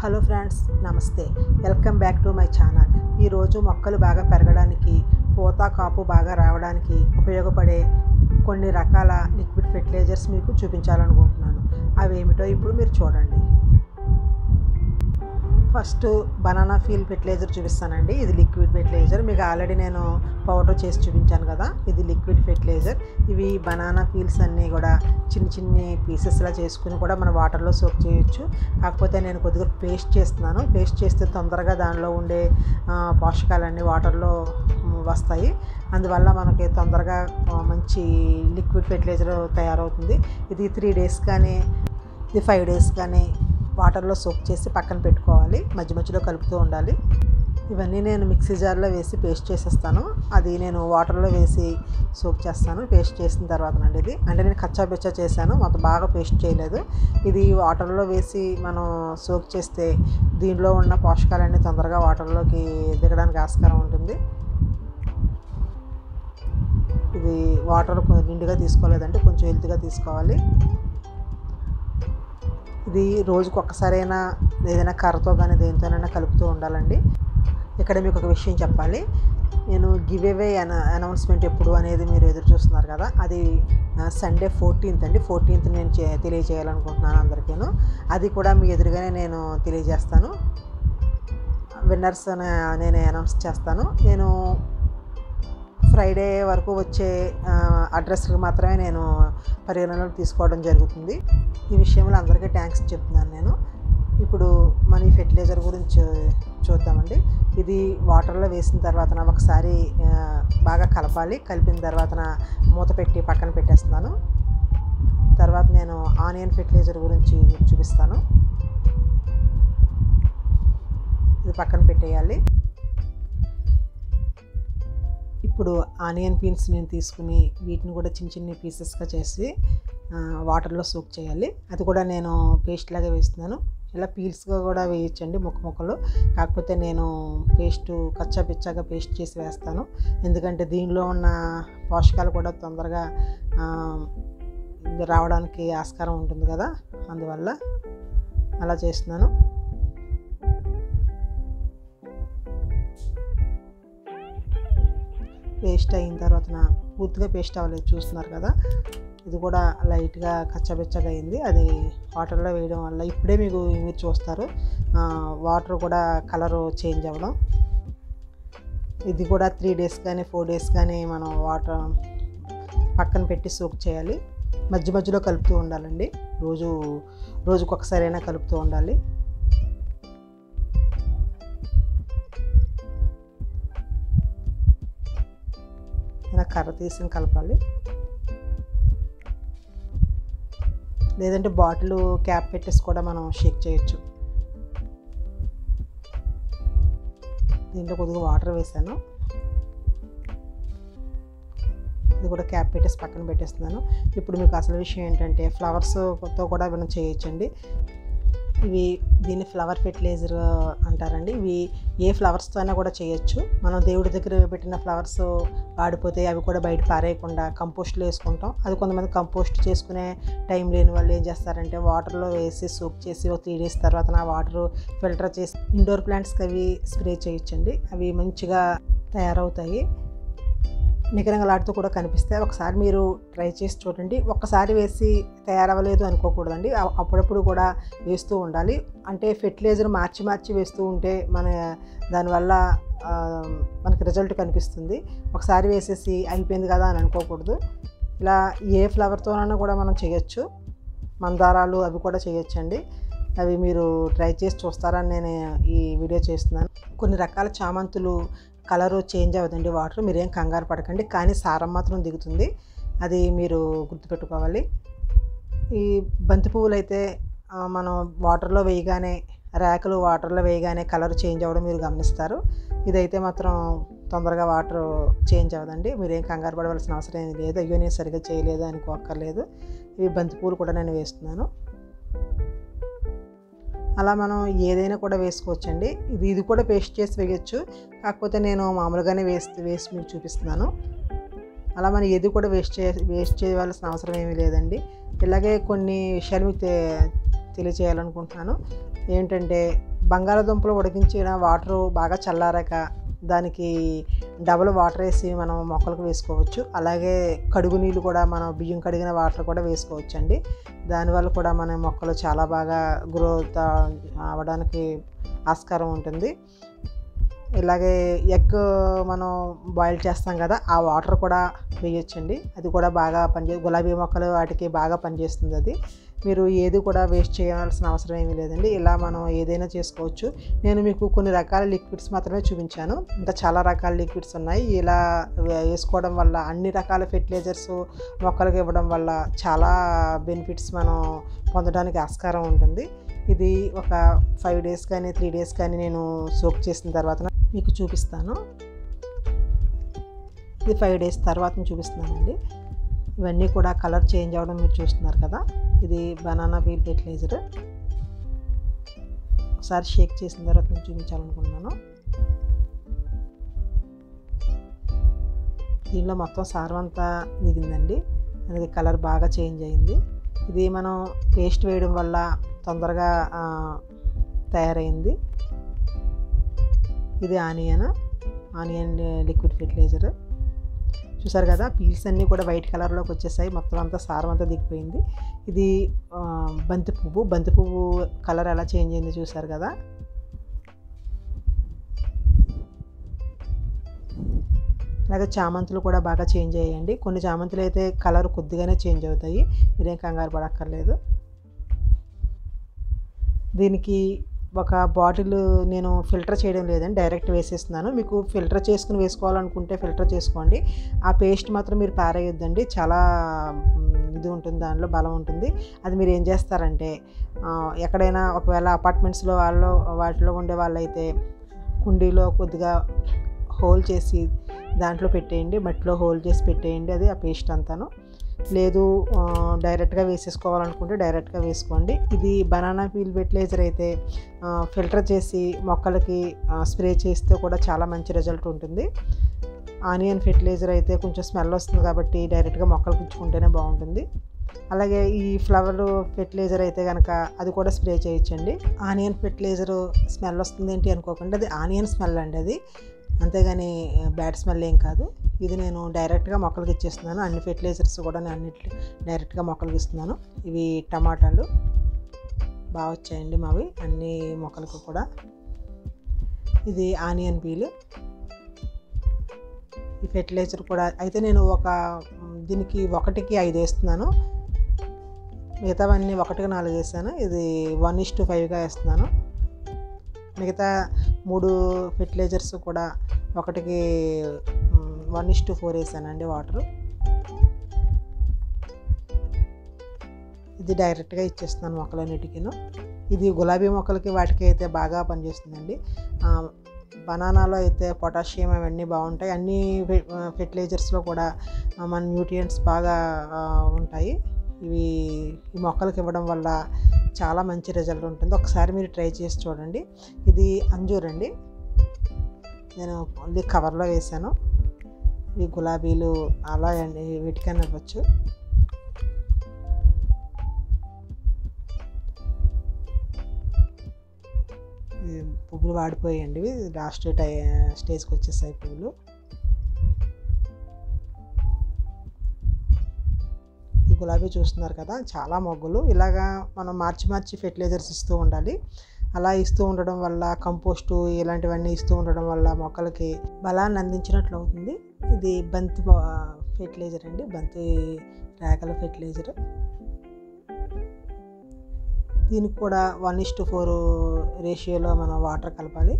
hello friends నమస్తే welcome back to my channel ఈరోజు మొక్కలు బాగా పెరగడానికి పూత కాపు బాగా రావడానికి ఉపయోగపడే కొన్ని రకాల లిక్విడ్ ఫెర్టిలైజర్స్ మీకు చూపించాలనుకుంటున్నాను అవి ఏమిటో ఇప్పుడు మీరు చూడండి ఫస్ట్ బనానా ఫీల్ ఫెర్టిలైజర్ చూపిస్తానండి ఇది లిక్విడ్ ఫెర్టిలైజర్ మీకు ఆల్రెడీ నేను పౌడర్ చేసి చూపించాను కదా ఇది లిక్విడ్ ఫెర్టిలైజర్ ఇవి బనానా ఫీల్స్ అన్నీ కూడా చిన్న చిన్ని పీసెస్లా చేసుకుని కూడా మన వాటర్లో సోక్ చేయొచ్చు కాకపోతే నేను కొద్దిగా పేస్ట్ చేస్తున్నాను పేస్ట్ చేస్తే తొందరగా దానిలో ఉండే ఆ, పోషకాలన్నీ వాటర్లో మ్, వస్తాయి అందువల్ల మనకి తొందరగా ఆ, మంచి లిక్విడ్ ఫెర్టిలైజర్ తయారవుతుంది ఇది త్రీ డేస్ కానీ ఇది ఫైవ్ డేస్ కానీ వాటర్లో సోక్ చేసి పక్కన పెట్టుకోవాలి మధ్య మధ్యలో కలుపుతూ ఉండాలి ఇవన్నీ నేను మిక్సీ జార్లో వేసి పేస్ట్ చేసేస్తాను అది నేను వాటర్లో వేసి సోక్ చేస్తాను పేస్ట్ చేసిన తర్వాత అండి ఇది అంటే నేను కచ్చా బిచ్చా చేశాను మొత్తం బాగా పేస్ట్ చేయలేదు ఇది వాటర్లో వేసి మనం సోక్ చేస్తే దీనిలో ఉన్న పోషకాలన్నీ తొందరగా వాటర్లోకి దిగడానికి ఆస్కారం ఉంటుంది ఇది వాటర్ కొంచెం నిండుగా తీసుకోలేదంటే కొంచెం హెల్త్గా తీసుకోవాలి ఇది రోజుకు ఒక్కసారైనా ఏదైనా కర్రతో కానీ దేనితోనైనా కలుపుతూ ఉండాలండి ఇక్కడ మీకు ఒక విషయం చెప్పాలి నేను గివ్ అవే అన అనౌన్స్మెంట్ ఎప్పుడు అనేది మీరు ఎదురు చూస్తున్నారు కదా అది సండే ఫోర్టీన్త్ అండి ఫోర్టీన్త్ నేను చే తెలియజేయాలనుకుంటున్నాను అందరికీను అది కూడా మీ ఎదురుగానే నేను తెలియజేస్తాను విన్నర్స్ నేను అనౌన్స్ చేస్తాను నేను ఫ్రైడే వరకు వచ్చే అడ్రస్కి మాత్రమే నేను పరిగణనలోకి తీసుకోవడం జరుగుతుంది ఈ విషయంలో అందరికీ థ్యాంక్స్ చెప్తున్నాను నేను ఇప్పుడు మన ఈ ఫెర్టిలైజర్ గురించి చూద్దామండి ఇది వాటర్లో వేసిన తర్వాత ఒకసారి ఆ, బాగా కలపాలి కలిపిన తర్వాత మూత పెట్టి పక్కన పెట్టేస్తున్నాను తర్వాత నేను ఆనియన్ ఫెర్టిలైజర్ గురించి మీకు చూపిస్తాను ఇది పక్కన పెట్టేయాలి ఇప్పుడు ఆనియన్ పీన్స్ నేను తీసుకుని వీటిని కూడా చిన్న చిన్న పీసెస్గా చేసి ఆ, వాటర్లో సోక్ చేయాలి అది కూడా నేను పేస్ట్ లాగా వేస్తున్నాను ఇలా పీల్స్గా కూడా వేయచ్చండి ముక్క ముక్కలు కాకపోతే నేను పేస్ట్ కచ్చా పిచ్చాగా పేస్ట్ చేసి వేస్తాను ఎందుకంటే దీనిలో ఉన్న పోషకాలు కూడా తొందరగా ఆ, రావడానికి ఆస్కారం ఉంటుంది కదా అందువల్ల అలా చేస్తున్నాను పేస్ట్ అయిన తర్వాత నా- పూర్తిగా పేస్ట్ అవ్వలేదు చూస్తున్నారు కదా ఇది కూడా లైట్గా కచ్చబెచ్చగా అయింది అది వాటర్లో వేయడం వల్ల ఇప్పుడే మీకు మీరు చూస్తారు ఆ, వాటర్ కూడా కలరు చేంజ్ అవ్వడం ఇది కూడా త్రీ డేస్ కానీ ఫోర్ డేస్ కానీ మనం వాటర్ పక్కన పెట్టి సోక్ చేయాలి మధ్య మధ్యలో కలుపుతూ ఉండాలండి రోజు రోజుకు ఒకసారైనా కలుపుతూ ఉండాలి ఇలా కర్ర తీసి కలపాలి లేదంటే బాటిల్ క్యాప్ పెట్టేసి కూడా మనం షేక్ చేయొచ్చు దీంట్లో కొద్దిగా వాటర్ వేసాను ఇది కూడా క్యాప్ పెట్టేసి పక్కన పెట్టేస్తున్నాను ఇప్పుడు మీకు అసలు విషయం ఏంటంటే ఫ్లవర్స్తో కూడా మనం చేయొచ్చండి ఇవి దీన్ని ఫ్లవర్ ఫెర్టిలైజర్ అంటారండి ఇవి ఏ ఫ్లవర్స్తో అయినా కూడా చేయొచ్చు మనం దేవుడి దగ్గర పెట్టిన ఫ్లవర్స్ వాడిపోతే అవి కూడా బయట పారేయకుండా కంపోస్ట్లో వేసుకుంటాం అది కొంతమంది కంపోస్ట్ చేసుకునే టైం లేని వాళ్ళు ఏం చేస్తారంటే వాటర్లో వేసి సోప్ చేసి ఒక త్రీ డేస్ తర్వాత ఆ వాటర్ ఫిల్టర్ చేసి ఇండోర్ ప్లాంట్స్కి అవి స్ప్రే చేయొచ్చండి అవి మంచిగా తయారవుతాయి నిగరంగలాడుతూ కూడా కనిపిస్తాయి ఒకసారి మీరు ట్రై చేసి చూడండి ఒక్కసారి వేసి తయారవ్వలేదు అనుకోకూడదండి అ- అప్పుడప్పుడు కూడా వేస్తూ ఉండాలి అంటే ఫెర్టిలైజర్ మార్చి మార్చి వేస్తూ ఉంటే మన దానివల్ల ఆ, మనకి రిజల్ట్ కనిపిస్తుంది ఒకసారి వేసేసి అయిపోయింది కదా అని అనుకోకూడదు ఇలా ఏ ఫ్లవర్తోనైనా కూడా మనం చేయొచ్చు మందారాలు అవి కూడా చేయొచ్చండి అవి మీరు ట్రై చేసి చూస్తారని నేను ఈ వీడియో చేస్తున్నాను కొన్ని రకాల చామంతులు కలరు చేంజ్ అవ్వదండి వాటర్ మీరేం కంగారు పడకండి కానీ సారం మాత్రం దిగుతుంది అది మీరు గుర్తుపెట్టుకోవాలి ఈ బంతి పువ్వులు అయితే ఆ, మనం వాటర్లో వేయగానే ర్యాకులు వాటర్లో వేయగానే కలర్ చేంజ్ అవ్వడం మీరు గమనిస్తారు ఇదైతే మాత్రం తొందరగా వాటర్ చేంజ్ అవ్వదండి మీరేం కంగారు పడవలసిన అవసరం ఏమీ లేదు అయ్యో నేను సరిగ్గా చేయలేదు అనుకోక్కర్లేదు ఇవి బంతి పూలు కూడా నేను వేస్తున్నాను అలా మనం ఏదైనా కూడా వేసుకోవచ్చండి ఇది ఇది కూడా పేస్ట్ చేసి వేయచ్చు కాకపోతే నేను మామూలుగానే వేసి వేసి మీకు చూపిస్తున్నాను అలా మనం ఏది కూడా వేస్ట్ చే వేస్ట్ చేయవలసిన అవసరం ఏమీ లేదండి ఇలాగే కొన్ని విషయాలు మీకు తె- తెలియచేయాలనుకుంటున్నాను ఏంటంటే బంగాళాదుంపలు ఉడికించిన వాటరు బాగా చల్లారాక దానికి డబుల్ వాటర్ వేసి మనం మొక్కలకు వేసుకోవచ్చు అలాగే కడుగు నీళ్ళు కూడా మనం బియ్యం కడిగిన వాటర్ కూడా వేసుకోవచ్చు అండి దానివల్ల కూడా మన మొక్కలు చాలా బాగా గ్రోత్ అవ్వడానికి ఆస్కారం ఉంటుంది ఇలాగే ఎగ్ మనం బాయిల్ చేస్తాం కదా ఆ వాటర్ కూడా వేయొచ్చండి అది కూడా బాగా పనిచే గులాబీ మొక్కలు వాటికి బాగా పనిచేస్తుంది అది మీరు ఏది కూడా వేస్ట్ చేయాల్సిన అవసరం ఏమీ లేదండి ఇలా మనం ఏదైనా చేసుకోవచ్చు నేను మీకు కొన్ని రకాల లిక్విడ్స్ మాత్రమే చూపించాను ఇంకా చాలా రకాల లిక్విడ్స్ ఉన్నాయి ఇలా వేసుకోవడం వల్ల అన్ని రకాల ఫెర్టిలైజర్స్ మొక్కలకు ఇవ్వడం వల్ల చాలా బెనిఫిట్స్ మనం పొందడానికి ఆస్కారం ఉంటుంది ఇది ఒక ఫైవ్ డేస్ కానీ త్రీ డేస్ కానీ నేను సోప్ చేసిన తర్వాత మీకు చూపిస్తాను ఇది ఫైవ్ డేస్ తర్వాత చూపిస్తున్నానండి ఇవన్నీ కూడా కలర్ చేంజ్ అవ్వడం మీరు చూస్తున్నారు కదా ఇది బనానా వీల్ ఫెర్టిలైజర్ ఒకసారి షేక్ చేసిన తర్వాత నేను చూపించాలనుకున్నాను దీనిలో మొత్తం సారం అంతా దిగిందండి అది కలర్ బాగా చేంజ్ అయింది ఇది మనం పేస్ట్ వేయడం వల్ల తొందరగా తయారైంది ఇది ఆనియన్ ఆనియన్ లిక్విడ్ ఫెర్టిలైజర్ చూసారు కదా పీల్స్ అన్నీ కూడా వైట్ కలర్లోకి వచ్చేసాయి మొత్తం అంతా సారం అంతా దిగిపోయింది ఇది బంతి పువ్వు బంతి పువ్వు కలర్ ఎలా చేంజ్ అయింది చూసారు కదా అలాగే చామంతులు కూడా బాగా చేంజ్ అయ్యాయండి కొన్ని చామంతులు అయితే కలర్ కొద్దిగానే చేంజ్ అవుతాయి మీరేం కంగారు పడక్కర్లేదు దీనికి ఒక బాటిల్ నేను ఫిల్టర్ చేయడం లేదండి డైరెక్ట్ వేసేస్తున్నాను మీకు ఫిల్టర్ చేసుకుని వేసుకోవాలనుకుంటే ఫిల్టర్ చేసుకోండి ఆ పేస్ట్ మాత్రం మీరు పారేయొద్దండి చాలా ఇది ఉంటుంది దానిలో బలం ఉంటుంది అది మీరు ఏం చేస్తారంటే ఎక్కడైనా ఒకవేళ అపార్ట్మెంట్స్లో వాళ్ళు వాటిలో ఉండే వాళ్ళైతే కుండీలో కొద్దిగా హోల్ చేసి దాంట్లో పెట్టేయండి మట్టిలో హోల్ చేసి పెట్టేయండి అది ఆ పేస్ట్ అంతాను లేదు డైరెక్ట్గా వేసేసుకోవాలనుకుంటే డైరెక్ట్గా వేసుకోండి ఇది బనానా పీల్ ఫెర్టిలైజర్ అయితే ఫిల్టర్ చేసి మొక్కలకి స్ప్రే చేస్తే కూడా చాలా మంచి రిజల్ట్ ఉంటుంది ఆనియన్ ఫెర్టిలైజర్ అయితే కొంచెం స్మెల్ వస్తుంది కాబట్టి డైరెక్ట్గా మొక్కలకి ఇచ్చుకుంటేనే బాగుంటుంది అలాగే ఈ ఫ్లవర్ ఫెర్టిలైజర్ అయితే కనుక అది కూడా స్ప్రే చేయొచ్చండి ఆనియన్ ఫెర్టిలైజర్ స్మెల్ వస్తుంది ఏంటి అనుకోకుండా అది ఆనియన్ స్మెల్ అండి అది అంతేగాని బ్యాడ్ స్మెల్ ఏం కాదు ఇది నేను డైరెక్ట్గా మొక్కలకి ఇచ్చేస్తున్నాను అన్ని ఫెర్టిలైజర్స్ కూడా నేను అన్నిటి డైరెక్ట్గా మొక్కలకి ఇస్తున్నాను ఇవి టమాటాలు బాగా వచ్చాయండి మావి అన్ని మొక్కలకు కూడా ఇది ఆనియన్ పీల్ ఈ ఫెర్టిలైజర్ కూడా అయితే నేను ఒక దీనికి ఒకటికి ఐదు వేస్తున్నాను మిగతావన్నీ ఒకటికి నాలుగు వేసాను ఇది వన్ ఇస్ టు ఫైవ్గా వేస్తున్నాను మిగతా మూడు ఫెర్టిలైజర్స్ కూడా ఒకటికి వన్ ఇస్ టు ఫోర్ వేసానండి వాటర్ ఇది డైరెక్ట్గా ఇచ్చేస్తున్నాను మొక్కలన్నిటికీను ఇది గులాబీ మొక్కలకి వాటికి అయితే బాగా పనిచేస్తుందండి బనానాలో అయితే పొటాషియం అవన్నీ బాగుంటాయి అన్ని ఫెర్టిలైజర్స్లో కూడా మన న్యూట్రియంట్స్ బాగా ఉంటాయి ఇవి ఈ మొక్కలకి ఇవ్వడం వల్ల చాలా మంచి రిజల్ట్ ఉంటుంది ఒకసారి మీరు ట్రై చేసి చూడండి ఇది అంజూర్ అండి నేను ఓన్లీ కవర్లో వేసాను ఈ గులాబీలు అలా అండి వీటికైనా ఇవ్వచ్చు పువ్వులు వాడిపోయాయండి లాస్ట్ టై స్టేజ్కి వచ్చేసాయి పువ్వులు ఈ గులాబీ చూస్తున్నారు కదా చాలా మొగ్గులు ఇలాగా మనం మార్చి మార్చి ఫెర్టిలైజర్స్ ఇస్తూ ఉండాలి అలా ఇస్తూ ఉండడం వల్ల కంపోస్టు ఇలాంటివన్నీ ఇస్తూ ఉండడం వల్ల మొక్కలకి బలాన్ని అందించినట్లు అవుతుంది ఇది బంతి ఫెర్టిలైజర్ అండి బంతి రేకల ఫెర్టిలైజర్ దీనికి కూడా వన్ ఇస్ టు ఫోర్ రేషియోలో మనం వాటర్ కలపాలి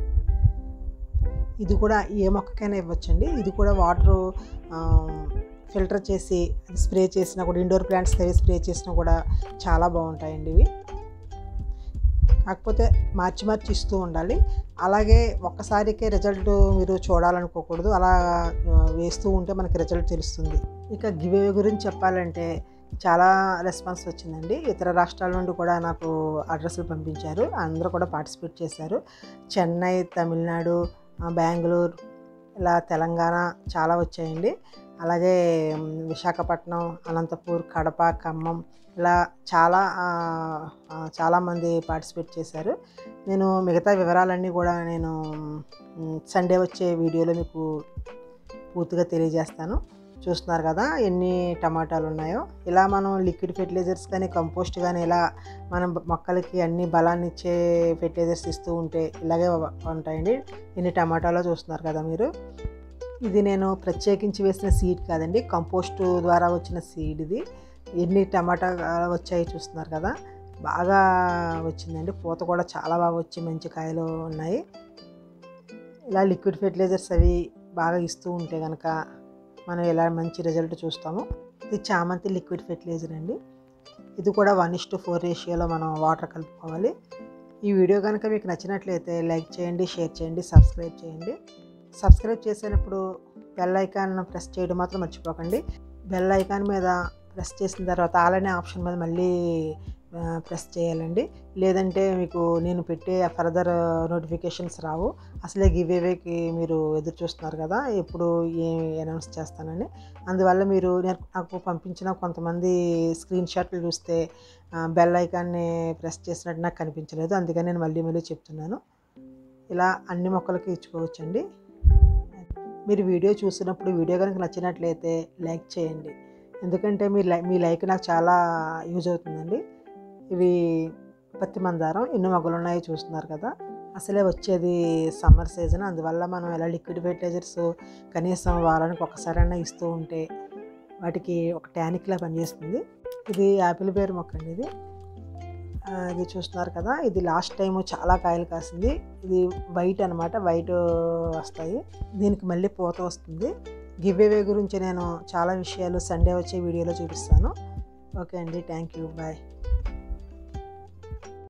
ఇది కూడా ఏ మొక్కకైనా ఇవ్వచ్చండి ఇది కూడా వాటరు ఫిల్టర్ చేసి స్ప్రే చేసినా కూడా ఇండోర్ ప్లాంట్స్కి అవి స్ప్రే చేసినా కూడా చాలా బాగుంటాయండి ఇవి కాకపోతే మార్చి మార్చి ఇస్తూ ఉండాలి అలాగే ఒక్కసారికే రిజల్ట్ మీరు చూడాలనుకోకూడదు అలా వేస్తూ ఉంటే మనకి రిజల్ట్ తెలుస్తుంది ఇక గివే గురించి చెప్పాలంటే చాలా రెస్పాన్స్ వచ్చిందండి ఇతర రాష్ట్రాల నుండి కూడా నాకు అడ్రస్లు పంపించారు అందరూ కూడా పార్టిసిపేట్ చేశారు చెన్నై తమిళనాడు బెంగళూరు ఇలా తెలంగాణ చాలా వచ్చాయండి అలాగే విశాఖపట్నం అనంతపూర్ కడప ఖమ్మం ఇలా చాలా ఆ, ఆ, చాలామంది పార్టిసిపేట్ చేశారు నేను మిగతా వివరాలన్నీ కూడా నేను మ్, సండే వచ్చే వీడియోలో మీకు పూర్తిగా తెలియజేస్తాను చూస్తున్నారు కదా ఎన్ని టమాటాలు ఉన్నాయో ఇలా మనం లిక్విడ్ ఫెర్టిలైజర్స్ కానీ కంపోస్ట్ కానీ ఇలా మనం మొక్కలకి అన్ని బలాన్ని ఇచ్చే ఫెర్టిలైజర్స్ ఇస్తూ ఉంటే ఇలాగే ఉంటాయండి ఎన్ని టమాటాలో చూస్తున్నారు కదా మీరు ఇది నేను ప్రత్యేకించి వేసిన సీడ్ కాదండి కంపోస్ట్ ద్వారా వచ్చిన సీడ్ ఇది ఎన్ని టమాటా వచ్చాయి చూస్తున్నారు కదా బాగా వచ్చిందండి పూత కూడా చాలా బాగా వచ్చి మంచి కాయలు ఉన్నాయి ఇలా లిక్విడ్ ఫెర్టిలైజర్స్ అవి బాగా ఇస్తూ ఉంటే కనుక మనం ఇలా మంచి రిజల్ట్ చూస్తాము ఇది చామంతి లిక్విడ్ ఫెర్టిలైజర్ అండి ఇది కూడా వన్ ఇస్ టు ఫోర్ రేషియోలో మనం వాటర్ కలుపుకోవాలి ఈ వీడియో కనుక మీకు నచ్చినట్లయితే లైక్ చేయండి షేర్ చేయండి సబ్స్క్రైబ్ చేయండి సబ్స్క్రైబ్ చేసినప్పుడు బెల్ ఐకాన్ ప్రెస్ చేయడం మాత్రం మర్చిపోకండి బెల్ ఐకాన్ మీద ప్రెస్ చేసిన తర్వాత ఆలనే ఆప్షన్ మీద మళ్ళీ ఆ, ప్రెస్ చేయాలండి లేదంటే మీకు నేను పెట్టే ఫర్దర్ నోటిఫికేషన్స్ రావు అసలే గివ్ అవేకి మీరు ఎదురు చూస్తున్నారు కదా ఎప్పుడు ఏం అనౌన్స్ చేస్తానని అందువల్ల మీరు నేను నాకు పంపించిన కొంతమంది స్క్రీన్ షాట్లు చూస్తే ఆ, బెల్ ఐకాన్ని ప్రెస్ చేసినట్టు నాకు కనిపించలేదు అందుకని నేను మళ్ళీ మళ్ళీ చెప్తున్నాను ఇలా అన్ని మొక్కలకి ఇచ్చుకోవచ్చండి మీరు వీడియో చూసినప్పుడు వీడియో కనుక నచ్చినట్లయితే లైక్ చేయండి ఎందుకంటే మీ లై మీ లైక్ నాకు చాలా యూజ్ అవుతుందండి ఇవి పత్తి మందారం ఎన్ని మొగ్గలు ఉన్నాయో చూస్తున్నారు కదా అసలే వచ్చేది సమ్మర్ సీజన్ అందువల్ల మనం ఎలా లిక్విడ్ ఫెర్టిలైజర్స్ కనీసం వారానికి ఒకసారైనా ఇస్తూ ఉంటే వాటికి ఒక టానిక్లా పనిచేస్తుంది ఇది యాపిల్ పేరు మొక్క అండి ఇది ఆ, ఇది చూస్తున్నారు కదా ఇది లాస్ట్ టైం చాలా కాయలు కాసింది ఇది వైట్ అనమాట వైట్ వస్తాయి దీనికి మళ్ళీ పూత వస్తుంది గివ్ అవే గురించి నేను చాలా విషయాలు సండే వచ్చే వీడియోలో చూపిస్తాను ఓకే అండి థ్యాంక్ యూ బాయ్